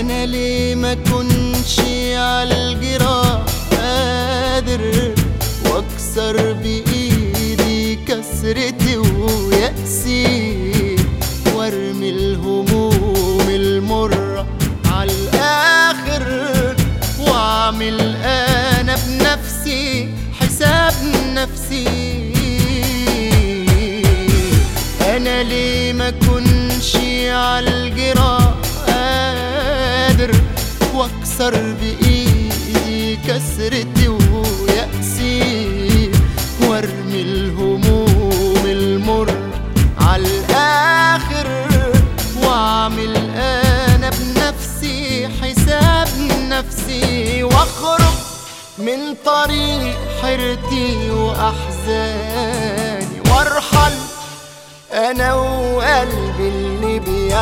انا ليه ما كنش على الجراح قادر واكسر بايدي كسرتي ويأسي وارمي الهموم المرة على الاخر واعمل انا بنفسي حساب نفسي انا ليه ما كنش على الجراح قادر واكسر بايدي كسرتي ويأسي وارمي الهموم المر على الاخر واعمل انا بنفسي حساب نفسي واخرج من طريق حيرتي واحزاني وارحل انا وقلبي اللي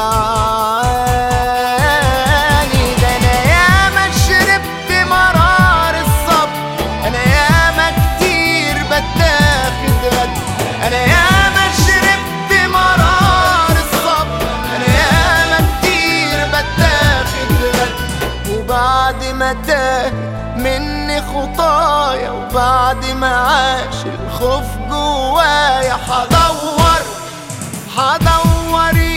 بيعاني ده انا ياما شربت مرار الصبر انا ياما كتير بتاخد غد انا ياما شربت مرار الصبر انا ياما كتير بتاخد غد وبعد ما تاه مني خطايا وبعد ما عاش الخوف جوايا حدور حدور